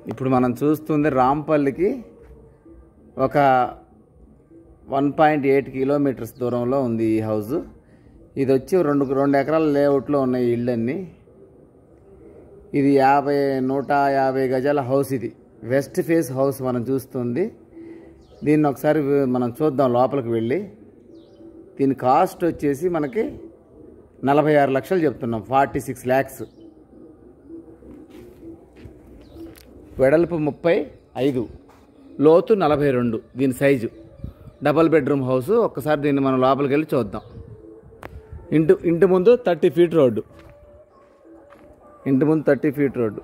ఇప్పుడు మనం చూస్తుంది రాంపల్లికి ఒక వన్ పాయింట్ ఎయిట్ కిలోమీటర్స్ దూరంలో ఉంది ఈ హౌస్ ఇది వచ్చి రెండు రెండు ఎకరాల లేఅవుట్లో ఉన్నాయి ఈ ఇళ్ళన్నీ ఇది యాభై నూట యాభై గజాల హౌస్ ఇది వెస్ట్ ఫేస్ హౌస్ మనం చూస్తుంది దీన్ని ఒకసారి వి- మనం చూద్దాం లోపలికి వెళ్ళి దీని కాస్ట్ వచ్చేసి మనకి నలభై ఆరు లక్షలు చెప్తున్నాం ఫార్టీ సిక్స్ ల్యాక్స్ వెడల్పు ముప్పై ఐదు లోతు నలభై రెండు దీని సైజు డబల్ బెడ్రూమ్ హౌస్ ఒక్కసారి దీన్ని మనం లోపలికి వెళ్ళి చూద్దాం ఇంటి ఇంటి ముందు థర్టీ ఫీట్ రోడ్డు ఇంటి ముందు థర్టీ ఫీట్ రోడ్డు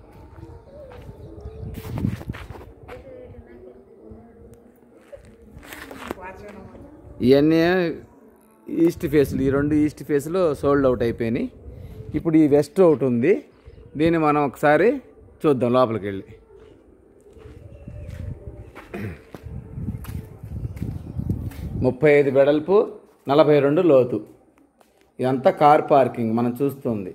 ఇవన్నీ ఈస్ట్ ఫేస్లు ఈ రెండు ఈస్ట్ ఫేస్లో సోల్డ్ అవుట్ అయిపోయినాయి ఇప్పుడు ఈ వెస్ట్ ఒకటి ఉంది దీన్ని మనం ఒకసారి చూద్దాం లోపలికి వెళ్ళి ముప్పై ఐదు వెడల్పు నలభై రెండు లోతు ఇదంతా కార్ పార్కింగ్ మనం చూస్తుంది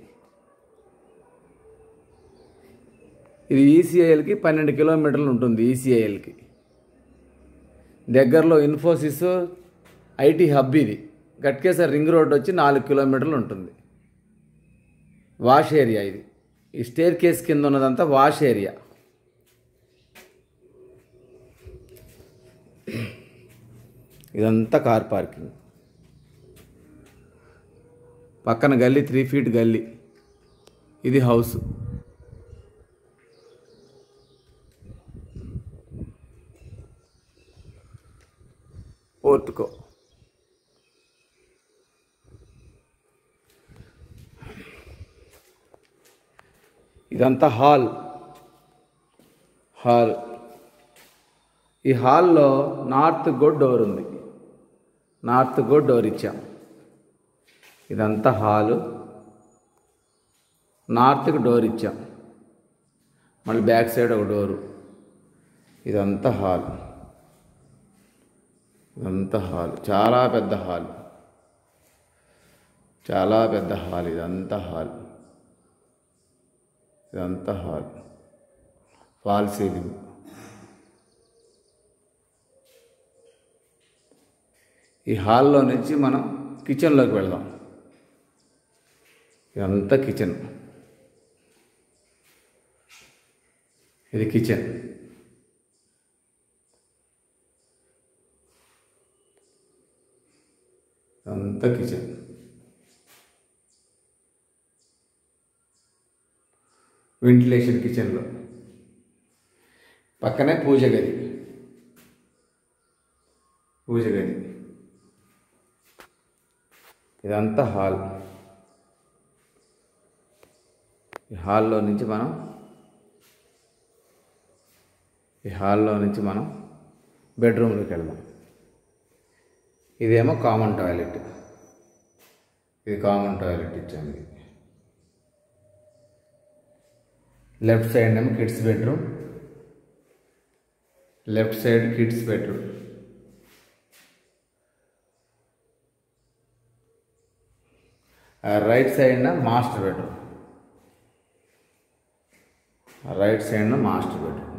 ఇది ఈసీఐఎల్కి పన్నెండు కిలోమీటర్లు ఉంటుంది ఈసీఐఎల్కి దగ్గరలో ఇన్ఫోసిస్ ఐటీ హబ్ ఇది గట్కేసర్ రింగ్ రోడ్ వచ్చి నాలుగు కిలోమీటర్లు ఉంటుంది వాష్ ఏరియా ఇది ఈ స్టేర్ కేస్ కింద ఉన్నదంతా వాష్ ఏరియా ఇదంతా కార్ పార్కింగ్ పక్కన గల్లీ త్రీ ఫీట్ గల్లీ ఇది హౌస్ పోర్టుకో ఇదంతా హాల్ హాల్ ఈ హాల్లో నార్త్ గో డోర్ ఉంది నార్త్ గో డోర్ ఇచ్చాం ఇదంతా హాలు నార్త్కి డోర్ ఇచ్చాం మళ్ళీ బ్యాక్ సైడ్ ఒక డోరు ఇదంతా హాల్ ఇదంతా హాల్ చాలా పెద్ద హాల్ చాలా పెద్ద హాల్ ఇదంతా హాల్ ఇదంతా హాల్ ఫాల్ సీలింగ్ ఈ హాల్లో నుంచి మనం కిచెన్లోకి వెళ్దాం ఇదంతా కిచెన్ ఇది కిచెన్ ఇదంతా కిచెన్ వెంటిలేషన్ కిచెన్లో పక్కనే పూజ గది పూజ గది ఇదంతా హాల్ ఈ హాల్లో నుంచి మనం ఈ హాల్లో నుంచి మనం బెడ్రూమ్లోకి వెళ్దాం ఇదేమో కామన్ టాయిలెట్ ఇది కామన్ టాయిలెట్ ఇచ్చాము ఇది లెఫ్ట్ సైడ్ ఏమో kids bedroom left side kids bedroom right సైడ్న మాస్టర్ బెడ్రూమ్ రైట్ సైడ్న మాస్టర్ బెడ్రూమ్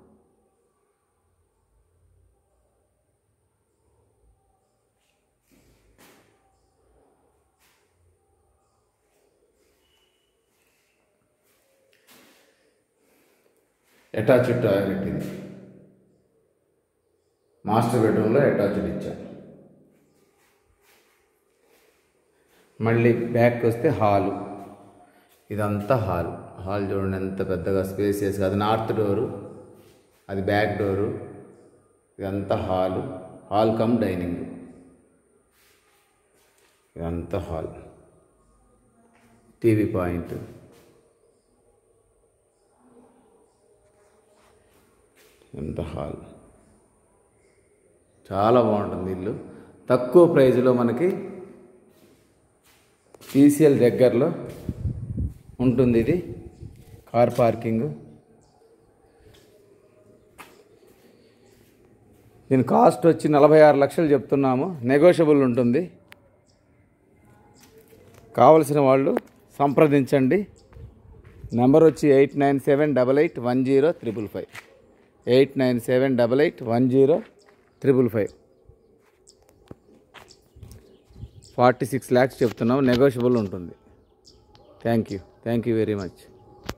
అటాచ్డ్ టాయిలెట్ ఇది మాస్టర్ బెడ్రూమ్లో అటాచ్డ్ ఇచ్చాం మళ్ళీ బ్యాక్ వస్తే హాలు ఇదంతా హాల్ హాల్ చూడండి ఎంత పెద్దగా స్పేసియస్ అది నార్త్ డోరు అది బ్యాక్ డోరు ఇదంతా హాలు హాల్ కమ్ డైనింగ్ ఇదంతా హాల్ టీవీ పాయింట్ ఎంత హాల్ చాలా బాగుంటుంది ఇల్లు తక్కువ ప్రైజ్లో మనకి ఈసీఎల్ దగ్గరలో ఉంటుంది ఇది కార్ పార్కింగ్ దీని కాస్ట్ వచ్చి నలభై ఆరు లక్షలు చెప్తున్నాము నెగోషియబుల్ ఉంటుంది కావలసిన వాళ్ళు సంప్రదించండి నెంబర్ వచ్చి eight nine seven double eight one zero triple five eight nine seven double eight one zero triple five forty six lakhs చెప్తున్నాం నెగోషియబుల్ ఉంటుంది thank you thank you very much